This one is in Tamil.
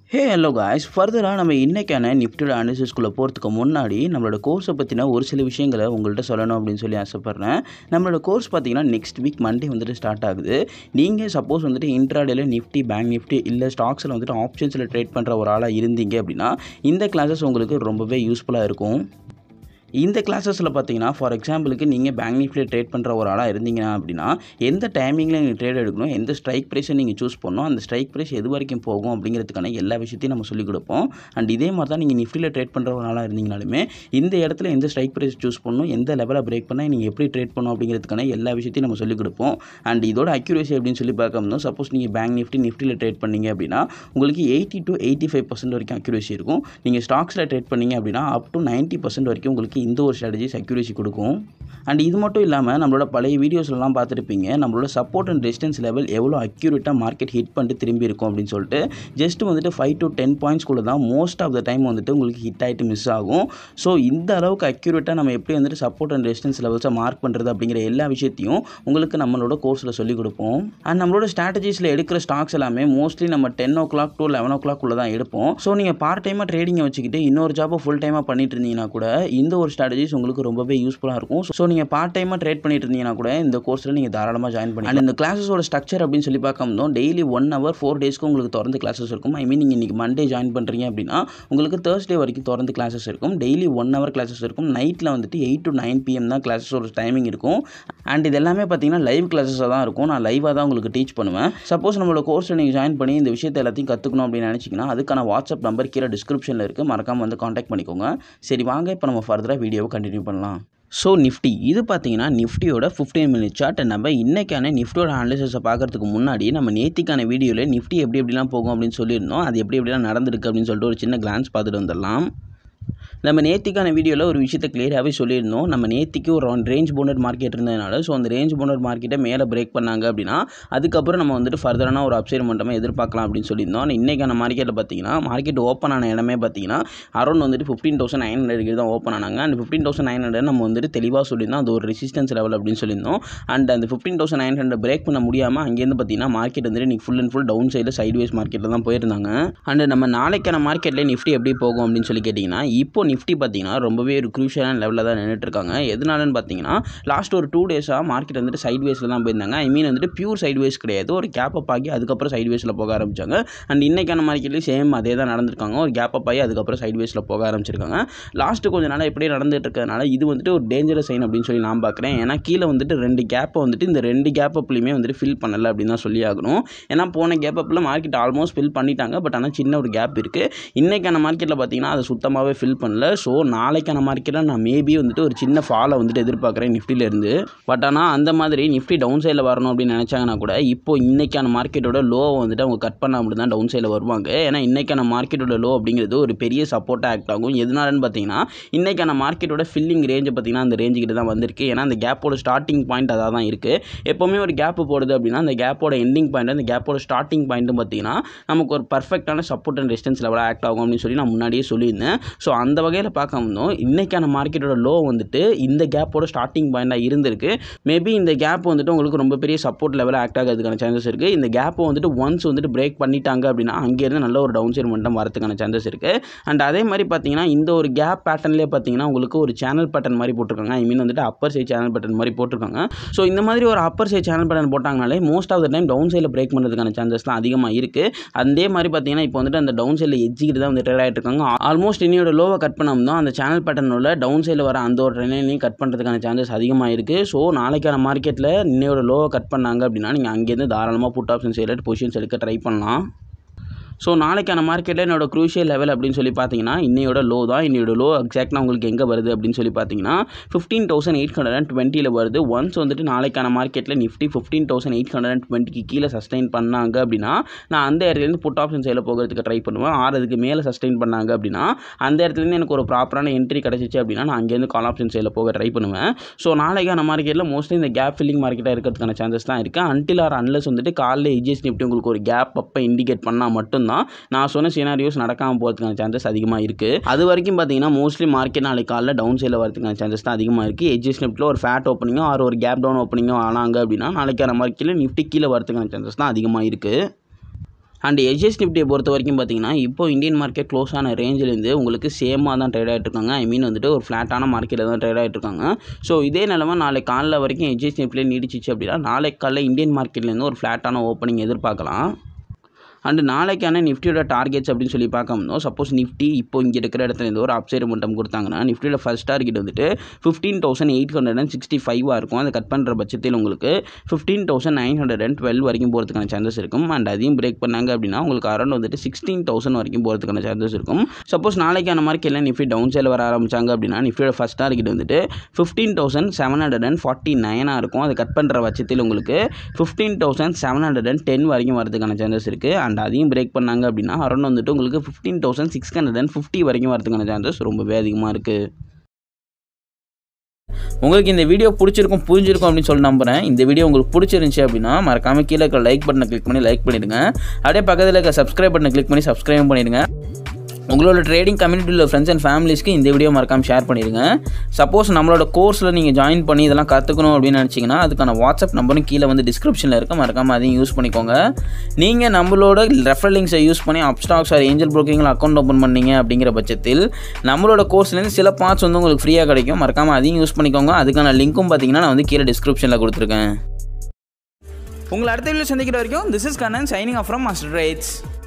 ஹே ஹலோ காய்ஸ் ஃபர்தராக நம்ம இன்றைக்கான நிஃப்டியோட அனாலிசிஸ்குள்ளே போகிறதுக்கு முன்னாடி நம்மளோட கோர்ஸை பற்றின ஒரு சில விஷயங்களை உங்கள்கிட்ட சொல்லணும் அப்படின்னு சொல்லி ஆசைப்பட்றேன் நம்மளோட கோர்ஸ் பார்த்தீங்கன்னா நெக்ஸ்ட் வீக் மண்டே வந்துட்டு ஸ்டார்ட் ஆகுது நீங்கள் சப்போஸ் வந்துட்டு இன்ட்ராடேல நிஃப்டி பேங்க் நிஃப்டி இல்லை ஸ்டாக்ஸில் வந்துட்டு ஆப்ஷன்ஸில் ட்ரேட் பண்ணுற ஒரு ஆளாக இருந்தீங்க அப்படின்னா இந்த கிளாஸஸ் உங்களுக்கு ரொம்பவே யூஸ்ஃபுல்லாக இருக்கும் இந்த கிளாஸஸில் பார்த்தீங்கன்னா ஃபார் எக்ஸாம்பிளுக்கு நீங்கள் பேங்க் நிஃப்டியில் ட்ரேட் பண்ணுற ஒரு ஆளாக இருந்தீங்கன்னா அப்படின்னா எந்த டைமிங்கில் நீங்கள் ட்ரேட் எடுக்கணும் எந்த ஸ்ட்ரைக் ப்ரைஸை நீங்கள் சூஸ் பண்ணணும் அந்த ஸ்ட்ரைக் ப்ரைஸ் எது வரைக்கும் போகும் அப்படிங்கிறதுக்கான எல்லா விஷயத்தையும் நம்ம சொல்லிக் கொடுப்போம் அண்ட் இதே மாதிரி தான் நீங்கள் நிஃப்டியில் ட்ரேட் பண்ணுற ஒரு ஆளாக இருந்தீங்கனாலுமே இந்த இடத்துல எந்த ஸ்ட்ரைக் ப்ரைஸ் சூஸ் பண்ணணும் எந்த லெவலில் பிரேக் பண்ணால் நீங்கள் எப்படி ட்ரேட் பண்ணணும் அப்படிங்கிறதுக்கான எல்லா விஷயத்தையும் நம்ம சொல்லிக் கொடுப்போம் அண்ட் இதோட அக்யூரேசி அப்படின்னு சொல்லி பார்க்கணும் சப்போஸ் நீங்கள் பேங்க் நிஃப்டி நிஃப்டியில் ட்ரேட் பண்ணீங்க அப்படின்னா உங்களுக்கு eighty to eighty five percent வரைக்கும் அக்யூரேசி இருக்கும் நீங்கள் ஸ்டாக்ஸில் ட்ரேட் பண்ணீங்க அப்படின்னா அப் டு நைன்ட்டி பர்சன்ட் வரைக்கும் உங்களுக்கு இந்த ஒரு ஸ்ட்ராட்டஜிஸ் அக்யூரேசி கொடுக்கும் அண்ட் இது மட்டும் இல்லாமல் நம்மளோட பழைய வீடியோஸ்லாம் பார்த்துருப்பீங்க நம்மளோட சப்போர்ட் அண்ட் ரெசிஸ்டன்ஸ் லெவல் எவ்வளோ அக்யூரேட்டாக மார்க்கெட் ஹிட் பண்ணிட்டு திரும்பி இருக்கும் அப்படின்னு சொல்லிட்டு ஜஸ்ட் வந்துட்டு ஃபைவ் டு டென் பாயிண்ட்ஸ்குள்ளே தான் மோஸ்ட் ஆஃப் த டைம் வந்துட்டு உங்களுக்கு ஹிட் ஆகிட்டு மிஸ் ஆகும் ஸோ இந்த அளவுக்கு அக்யூரேட்டாக நம்ம எப்படி வந்துட்டு சப்போர்ட் அண்ட் ரெசிஸ்டன்ஸ் லெவல்ஸை மார்க் பண்ணுறது அப்படிங்கிற எல்லா விஷயத்தையும் உங்களுக்கு நம்மளோட கோர்ஸில் சொல்லிக் கொடுப்போம் அண்ட் நம்மளோட ஸ்ட்ராட்டஜிஸில் எடுக்கிற ஸ்டாக்ஸ் எல்லாமே மோஸ்ட்லி நம்ம ten o'clock to eleven o'clock தான் எடுப்போம் ஸோ நீங்கள் பார்ட் டைமாக ட்ரேடிங்கை வச்சுக்கிட்டு இன்னொரு ஜாப்பை ஃபுல் டைமாக பண்ணிட்டு இருந்தீங்கன்னா கூட இந்த ஒரு ஸ்ட்ராட்டஜிஸ் உங்களுக்கு ரொம்பவே யூஸ்ஃபுல்லாக இருக்கும் ஸோ நீங்கள் பார்ட் டைமாக ட்ரேட் பண்ணிட்டு இருந்தீங்கன்னா கூட இந்த கோர்ஸில் நீங்கள் தாராளமாக ஜாயின் பண்ணி அண்ட் இந்த கிளாஸஸோட ஸ்ட்ரக்சர் அப்படின்னு சொல்லி பார்க்கணும் டெய்லி ஒன் ஹவர் ஃபோர் டேஸ்க்கு உங்களுக்கு தொடர்ந்து கிளாஸஸ் இருக்கும் ஐ மீன் நீங்கள் இன்றைக்கி மண்டே ஜாயின் பண்ணுறீங்க அப்படின்னா உங்களுக்கு தேர்ஸ்டே வரைக்கும் தொடர்ந்து கிளாஸஸ் இருக்கும் டெய்லி ஒன் ஹவர் கிளாஸஸ் இருக்கும் நைட்டில் வந்துட்டு எயிட் டு நைன் பிஎம் தான் கிளாஸஸோட டைமிங் இருக்கும் அண்ட் இது எல்லாமே பார்த்தீங்கன்னா லைவ் கிளாஸஸாக தான் இருக்கும் நான் லைவாக தான் உங்களுக்கு டீச் பண்ணுவேன் சப்போஸ் நம்மளோட கோர்ஸில் நீங்கள் ஜாயின் பண்ணி இந்த விஷயத்தை எல்லாத்தையும் கற்றுக்கணும் அப்படின்னு நினச்சிங்கன்னா அதுக்கான வாட்ஸ்அப் நம்பர் கீழே டிஸ்கிரிப்ஷனில் இருக்குது மறக்காமல் வந்து காண்டாக்ட் பண்ணிக்கோங்க சரி வாங்க இப்போ நம்ம ஃபர்தராக வீடியோவை கண்டினியூ பண்ணலாம் ஸோ நிஃப்டி இது பார்த்தீங்கன்னா நிஃப்டியோட ஃபிஃப்டீன் மினிட் சார்ட் நம்ம இன்றைக்கான நிஃப்டியோட அனாலிசிஸை பார்க்கறதுக்கு முன்னாடி நம்ம நேத்திக்கான வீடியோவில் நிஃப்டி எப்படி எப்படிலாம் போகும் அப்படின்னு சொல்லியிருந்தோம் அது எப்படி எப்படிலாம் நடந்திருக்கு அப்படின்னு சொல்லிட்டு ஒரு சின்ன கிளான்ஸ் பார்த்துட்டு வந்துடலாம் நம்ம நேத்திக்கான வீடியோவில் ஒரு விஷயத்தை கிளியராகவே சொல்லியிருந்தோம் நம்ம நேத்திக்கு ஒரு ரேஞ்ச் போனட் மார்க்கெட் இருந்ததுனால ஸோ அந்த ரேஞ்ச் போனட் மார்க்கெட்டை மேலே பிரேக் பண்ணாங்க அப்படின்னா அதுக்கப்புறம் நம்ம வந்துட்டு ஃபர்தரான ஒரு அப்சைட் மட்டுமே எதிர்பார்க்கலாம் அப்படின்னு சொல்லியிருந்தோம் ஆனால் இன்றைக்கான மார்க்கெட்டில் பார்த்தீங்கன்னா மார்க்கெட் ஓப்பன் ஆன இடமே பார்த்தீங்கன்னா அரௌண்ட் வந்துட்டு ஃபிஃப்டீன் தௌசண்ட் நைன் ஹண்ட்ரட் தான் ஓப்பன் ஆனாங்க அந்த ஃபிஃப்டீன் தௌசண்ட் நைன் ஹண்ட்ரட் நம்ம வந்துட்டு தெளிவாக சொல்லியிருந்தோம் அது ஒரு ரெசிஸ்டன்ஸ் லெவல் அப்படின்னு சொல்லியிருந்தோம் அண்ட் அந்த fifteen thousand nine hundred break பண்ண முடியாமல் அங்கேருந்து பார்த்தீங்கன்னா மார்க்கெட் வந்துட்டு இன்றைக்கி ஃபுல் அண்ட் ஃபுல் டவுன் சைடில் சைட்வேஸ் மார்க்கெட்டில் தான் போயிருந்தாங்க அண்ட் நம்ம நாளைக்கான மார்க்கெட்டில் நிஃப்டி எப்படி போகும் அப்படின்னு சொல்லி கேட்டிங்கன்னா இப்போ நிஃப்டி பார்த்தீங்கன்னா ரொம்பவே ஒரு க்ரூஷியலான லெவலில் தான் நின்றுட்டு இருக்காங்க எதனாலன்னு பார்த்தீங்கன்னா லாஸ்ட் ஒரு டூ டேஸாக மார்க்கெட் வந்துட்டு சைட்வேஸில் தான் போயிருந்தாங்க ஐ மீன் வந்துட்டு பியூர் சைட்வேஸ் கிடையாது ஒரு கேப் அப் ஆகி அதுக்கப்புறம் சைட்வேஸில் போக ஆரம்பிச்சாங்க அண்ட் இன்றைக்கான மார்க்கெட்லேயும் சேம் அதே தான் நடந்திருக்காங்க ஒரு கேப் அப் ஆகி அதுக்கப்புறம் சைட்வேஸில் போக ஆரம்பிச்சிருக்காங்க லாஸ்ட்டு கொஞ்ச நாள் எப்படியே நடந்துட்டு இருக்கிறதுனால இது வந்துட்டு ஒரு டேஞ்சரஸ் சைன் அப்படின்னு சொல்லி நான் பார்க்குறேன் ஏன்னா கீழே வந்துட்டு ரெண்டு கேப்பை வந்துட்டு இந்த ரெண்டு கேப் அப்லையுமே வந்துட்டு ஃபில் பண்ணலை அப்படின்னு தான் சொல்லி ஆகணும் ஏன்னா போன கேப் அப்பில் மார்க்கெட் ஆல்மோஸ்ட் ஃபில் பண்ணிட்டாங்க பட் ஆனால் சின்ன ஒரு கேப் இருக்குது இன்றைக்கான மார்க்கெட்டில் பார்த்தீங்கன்னா அதை சுத்தமாகவே ஃபில் பண்ணல ஸோ நாளைக்கான மார்க்கெட்டில் நான் மேபி வந்துட்டு ஒரு சின்ன ஃபாலை வந்துட்டு எதிர்பார்க்குறேன் நிஃப்டிலேருந்து பட் ஆனால் அந்த மாதிரி நிஃப்டி டவுன் சைடில் வரணும் அப்படின்னு நினச்சாங்கன்னா கூட இப்போ இன்றைக்கான மார்க்கெட்டோட லோவை வந்துட்டு அவங்க கட் பண்ண அப்படி தான் டவுன் சைடில் வருவாங்க ஏன்னா இன்றைக்கான மார்க்கெட்டோட லோ அப்படிங்கிறது ஒரு பெரிய சப்போர்ட்டாக ஆக்ட் ஆகும் எதனாலன்னு பார்த்தீங்கன்னா இன்றைக்கான மார்க்கெட்டோட ஃபில்லிங் ரேஞ்சை பார்த்தீங்கன்னா அந்த ரேஞ்சுக்கிட்ட தான் வந்திருக்கு ஏன்னா அந்த கேப்போட ஸ்டார்டிங் பாயிண்ட் அதாக தான் இருக்குது எப்போவுமே ஒரு கேப் போடுது அப்படின்னா அந்த கேப்போட எண்டிங் பாயிண்ட் அந்த கேப்போட ஸ்டார்டிங் பாயிண்ட்டும் பார்த்தீங்கன்னா நமக்கு ஒரு பர்ஃபெக்டான சப்போர்ட் அண்ட் ரெசிஸ்டன்ஸ் லெவலாக ஆக்ட் ஆகும் அப்படின்னு சொல்லி நான் முன்னாடியே சொல்லியிருந்தேன் ஸோ அந்த வகையில் பார்க்க வந்தோம் இன்றைக்கான மார்க்கெட்டோட லோ வந்துட்டு இந்த கேப்போட ஸ்டார்டிங் பாயிண்டாக இருந்திருக்கு மேபி இந்த கேப் வந்துட்டு உங்களுக்கு ரொம்ப பெரிய சப்போர்ட் லெவலில் ஆக்ட் ஆகிறதுக்கான சான்சஸ் இருக்குது இந்த கேப்பை வந்துட்டு ஒன்ஸ் வந்துட்டு பிரேக் பண்ணிட்டாங்க அப்படின்னா அங்கேருந்து நல்ல ஒரு டவுன் சைட் மட்டும் வரதுக்கான சான்சஸ் இருக்குது அண்ட் அதே மாதிரி பார்த்தீங்கன்னா இந்த ஒரு கேப் பேட்டர்ன்லேயே பார்த்தீங்கன்னா உங்களுக்கு ஒரு சேனல் பேட்டர்ன் மாதிரி போட்டிருக்காங்க ஐ மீன் வந்துட்டு அப்பர் சைட் சேனல் பேட்டர்ன் மாதிரி போட்டிருக்காங்க ஸோ இந்த மாதிரி ஒரு அப்பர் சைட் சேனல் பேட்டர்ன் போட்டாங்கனாலே most of the time down சைடில் பிரேக் பண்ணுறதுக்கான சான்சஸ் தான் அதிகமாக இருக்குது அதே மாதிரி பார்த்தீங்கன்னா இப்போ வந்துட்டு அந்த டவுன் சைடில் எஜ்ஜிக்கிட்டு தான் வந்து ட்ரேட் ஆகிட்டு இருக்காங்க ஆல்மோஸ்ட் இன்னையோட லோவை கட் பண்ணோம்னா அந்த சேனல் பேட்டர்னோட டவுன் சைடில் வர அந்த ஒரு ட்ரெயினையும் கட் பண்ணுறதுக்கான சான்சஸ் அதிகமாக இருக்குது ஸோ நாளைக்கான மார்க்கெட்டில் இன்னையோட லோவை கட் பண்ணாங்க அப்படின்னா நீங்கள் அங்கேருந்து தாராளமாக புட் ஆப்ஷன் சைடில் பொசிஷன்ஸ் எடுக்க ட்ரை பண்ணலாம் ஸோ நாளைக்கான மார்க்கெட்டில் என்னோட க்ரூஷியல் லெவல் அப்படின்னு சொல்லி பார்த்தீங்கன்னா இன்னையோட லோ தான் இன்னையோட லோ எக்ஸாக்டாக உங்களுக்கு எங்கே வருது அப்படின்னு சொல்லி பார்த்தீங்கன்னா fifteen thousand eight hundred and டுவெண்ட்டியில் வருது ஒன்ஸ் வந்துட்டு நாளைக்கான மார்க்கெட்டில் nifty fifteen thousand eight hundred and டுவெண்ட்டிக்கு கீழே சஸ்டைன் பண்ணாங்க அப்படின்னா நான் அந்த இடத்துலேருந்து புட் ஆப்ஷன் சைடில் போகிறதுக்கு ட்ரை பண்ணுவேன் ஆறு அதுக்கு மேலே சஸ்டைன் பண்ணாங்க அப்படின்னா அந்த இடத்துலேருந்து எனக்கு ஒரு ப்ராப்பரான என்ட்ரி கிடச்சிச்சு அப்படின்னா நான் அங்கேருந்து கால் ஆப்ஷன் சைடில் போக ட்ரை பண்ணுவேன் ஸோ நாளைக்கான மார்க்கெட்டில் மோஸ்ட்லி இந்த கேப் ஃபில்லிங் மார்க்கெட்டாக இருக்கிறதுக்கான சான்சஸ் தான் இருக்குது அன்டில் ஆர் அன்லஸ் வந்துட்டு காலையில் இஜிஎஸ் நிஃப்டி உங்களுக்கு ஒரு கேப் அப்போ இண்டிகேட் பண்ணால் மட்டும்தான் நான் சொன்ன சினாரியோஸ் நடக்காமல் போகிறதுக்கான சான்சஸ் அதிகமாக இருக்குது அது வரைக்கும் பார்த்தீங்கன்னா மோஸ்ட்லி மார்க்கெட் நாளைக்கு காலைல டவுன் சைடில் வரதுக்கான சான்சஸ் தான் அதிகமாக இருக்குது எஜ்ஜஸ் நிஃப்டில் ஒரு ஃபேட் ஓப்பனிங்கோ ஆர் ஒரு கேப் டவுன் ஓப்பனிங்கோ ஆனாங்க அப்படின்னா நாளைக்கான மார்க்கெட்டில் நிஃப்டி கீழே வரதுக்கான சான்சஸ் தான் அதிகமாக இருக்குது அண்ட் எஜ்எஸ் நிஃப்டியை பொறுத்த வரைக்கும் பார்த்தீங்கன்னா இப்போ இந்தியன் மார்க்கெட் க்ளோஸ் ஆன ரேஞ்சிலேருந்து உங்களுக்கு சேமாக தான் ட்ரேட் ஆகிட்டு இருக்காங்க ஐ மீன் வந்துட்டு ஒரு ஃப்ளாட்டான மார்க்கெட்டில் தான் ட்ரேட் ஆகிட்டு இருக்காங்க ஸோ இதே நிலமை நாளை காலைல வரைக்கும் எஜ்எஸ் நிஃப்டிலே நீடிச்சிச்சு அப்படின்னா நாளைக்கு காலைல இந்தியன் மார்க்கெட்லேருந்து ஒரு ஃப்ளாட்டான ஓப்பனிங் எதிர்பார்க்கலாம் அண்டு நாளைக்கான நிஃப்டியோட டார்கெட்ஸ் அப்படின்னு சொல்லி பார்க்கணும் சப்போஸ் நிஃப்டி இப்போ இங்கே இருக்கிற இடத்துல இருந்து ஒரு அப்சைடு மட்டம் கொடுத்தாங்கன்னா நிஃப்டியோட ஃபஸ்ட் டார்கெட் வந்துட்டு fifteen thousand eight hundred and sixty ஃபைவாக இருக்கும் அதை கட் பண்ணுற பட்சத்தில் உங்களுக்கு fifteen thousand nine hundred and twelve வரைக்கும் போகிறதுக்கான சான்சஸ் இருக்கும் அண்ட் அதையும் பிரேக் பண்ணாங்க அப்படின்னா உங்களுக்கு அரௌண்ட் வந்துட்டு சிக்ஸ்டீன் தௌசண்ட் வரைக்கும் போகிறதுக்கான சான்சஸ் இருக்கும் சப்போஸ் நாளைக்கான மார்க்கெட்டில் நிஃப்டி டவுன் சைடில் வர ஆரம்பிச்சாங்க அப்படின்னா நிஃப்டியோட ஃபஸ்ட் டார்கெட் வந்துட்டு fifteen thousand seven hundred and forty நைனாக இருக்கும் அதை கட் பண்ணுற பட்சத்தில் உங்களுக்கு fifteen thousand seven hundred and ten வரைக்கும் வரதுக்கான சான்சஸ் இருக்குது அண்ட் அதையும் பிரேக் பண்ணாங்க அப்படின்னா அரௌண்ட் வந்துட்டு உங்களுக்கு fifteen thousand six hundred and fifty வரைக்கும் வரதுக்கான சான்சஸ் ரொம்பவே அதிகமாக இருக்குது உங்களுக்கு இந்த வீடியோ பிடிச்சிருக்கும் புரிஞ்சிருக்கும் அப்படின்னு சொல்லி நம்புறேன் இந்த வீடியோ உங்களுக்கு பிடிச்சிருந்துச்சி அப்படின்னா மறக்காம கீழே இருக்க லைக் பட்டனை கிளிக் பண்ணி லைக் பண்ணிடுங்க அப்படியே பக்கத்தில் இருக்க சப்ஸ்கிரைப் பட்டனை கிளிக் பண்ணி சப்ஸ்கிரைப் பண்ணிடுங்க உங்களோட ட்ரேடிங் கம்யூனிட்டியில் ஃப்ரெண்ட்ஸ் அண்ட் ஃபேமிலிஸ்க்கு இந்த வீடியோ மறக்காம ஷேர் பண்ணிடுங்க சப்போஸ் நம்மளோட கோர்ஸில் நீங்கள் ஜாயின் பண்ணி இதெல்லாம் கற்றுக்கணும் அப்படின்னு நினச்சிங்கன்னா அதுக்கான வாட்ஸ்அப் நம்பரும் கீழே வந்து டிஸ்கிரிப்ஷனில் இருக்க மறக்காமல் அதையும் யூஸ் பண்ணிக்கோங்க நீங்கள் நம்மளோட ரெஃபர் லிங்க்ஸை யூஸ் பண்ணி அப்ஸ்டாக்ஸ் ஆர் ஏஞ்சல் ப்ரோக்கிங்கில் அக்கௌண்ட் ஓப்பன் பண்ணீங்க அப்படிங்கிற பட்சத்தில் நம்மளோட கோர்ஸ்லேருந்து சில பார்ட்ஸ் வந்து உங்களுக்கு ஃப்ரீயாக கிடைக்கும் மறக்காமல் அதையும் யூஸ் பண்ணிக்கோங்க அதுக்கான லிங்க்கும் பார்த்தீங்கன்னா நான் வந்து கீழே டிஸ்கிரிப்ஷனில் கொடுத்துருக்கேன் உங்களை அடுத்த வீடியோ சந்திக்கிற வரைக்கும் this is Kannan signing off from Master rights